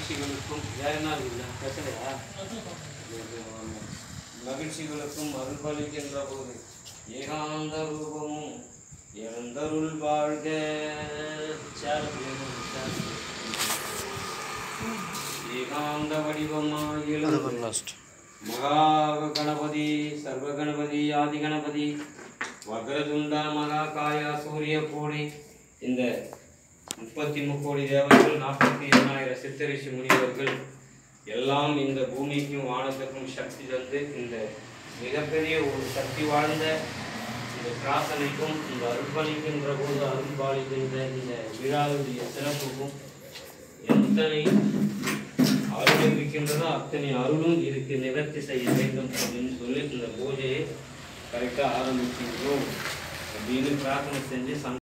மகிழ்ச்சிகளுக்கும் வேற என்ன இருக்குல்ல பிரச்சனையா மகிழ்ச்சிகளுக்கும் அருள்பளிக்கின்ற போது ஏகாந்த ரூபமும் இறந்தருள் வாழ்க சேரத்தில் ஏறும், சேரத்தில். ஏகாந்த வடிவமாய் எழுந்து மகா கணபதி சர்வ கணபதி ஆதி கணபதி வக்ரதுண்டா மகா காயா சூரிய கோடி இந்த முப்பத்தி முக்கோடி தேவர்கள் நாற்பத்தி எண்ணாயிரம் சித்தரிசி முனிவர்கள் எல்லாம் இந்த பூமிக்கும் வானத்துக்கும் சக்தி தந்து இந்த மிகப்பெரிய ஒரு சக்தி வாழ்ந்த இந்த பிரார்த்தனைக்கும் இந்த அர்ப்பணிக்கின்ற போது அருள்பாலிக்கின்ற இந்த விழாவுடைய சிறப்புக்கும் எத்தனை அருள் இருக்கின்றதோ அத்தனை அருளும் இருக்கு நிவர்த்தி செய்ய வேண்டும் அப்படின்னு சொல்லி இந்த பூஜையை கரெக்டாக ஆரம்பிக்கின்றோம் அப்படின்னு பிரார்த்தனை செஞ்சு சந்தோஷம்